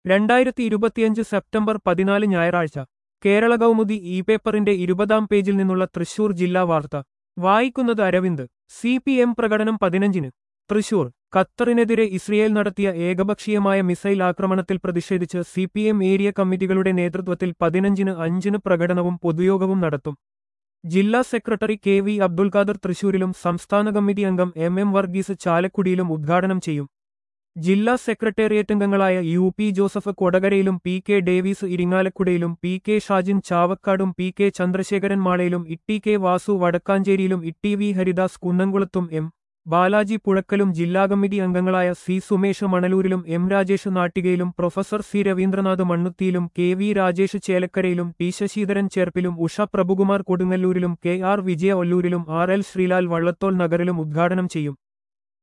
രണ്ടായിരത്തി ഇരുപത്തിയഞ്ച് സെപ്റ്റംബർ പതിനാല് ഞായറാഴ്ച കേരള കൗമുദി ഇ പേപ്പറിന്റെ ഇരുപതാം പേജിൽ നിന്നുള്ള തൃശൂർ ജില്ലാ വാർത്ത വായിക്കുന്നത് അരവിന്ദ് സി പി എം പ്രകടനം പതിനഞ്ചിന് തൃശൂർ ഖത്തറിനെതിരെ ഇസ്രയേൽ നടത്തിയ ഏകപക്ഷീയമായ മിസൈൽ ആക്രമണത്തിൽ പ്രതിഷേധിച്ച് സി പി എം ഏരിയ കമ്മിറ്റികളുടെ നേതൃത്വത്തിൽ പതിനഞ്ചിന് അഞ്ചിന് പ്രകടനവും പൊതുയോഗവും നടത്തും ജില്ലാ secretary K V Abdul Khader തൃശൂരിലും സംസ്ഥാന കമ്മിറ്റി അംഗം എം എം വർഗീസ് ചാലക്കുടിയിലും ഉദ്ഘാടനം ചെയ്യും ജില്ലാ സെക്രട്ടേറിയറ്റ് അംഗങ്ങളായ യു പി ജോസഫ് കൊടകരയിലും പി കെ ഡേവീസ് ഇരിങ്ങാലക്കുടയിലും പി കെ ഷാജിൻ ചാവക്കാടും പി കെ ചന്ദ്രശേഖരൻ മാളയിലും ഇട്ടി കെ വാസു വടക്കാഞ്ചേരിയിലും ഇട്ടി വി ഹരിദാസ് കുന്നംകുളത്തും എം ബാലാജി പുഴക്കലും ജില്ലാ കമ്മിറ്റി അംഗങ്ങളായ സി സുമേഷ് മണലൂരിലും എം രാജേഷ് നാട്ടികയിലും പ്രൊഫസർ സി രവീന്ദ്രനാഥ് മണ്ണുത്തിയിലും കെ വി രാജേഷ് ചേലക്കരയിലും ടി ശശീധരൻ ചേർപ്പിലും ഉഷ പ്രഭുകുമാർ കൊടുങ്ങല്ലൂരിലും കെ ആർ വിജയ ഒല്ലൂരിലും ആർ എൽ ശ്രീലാൽ വള്ളത്തോൾ നഗറിലും ഉദ്ഘാടനം ചെയ്യും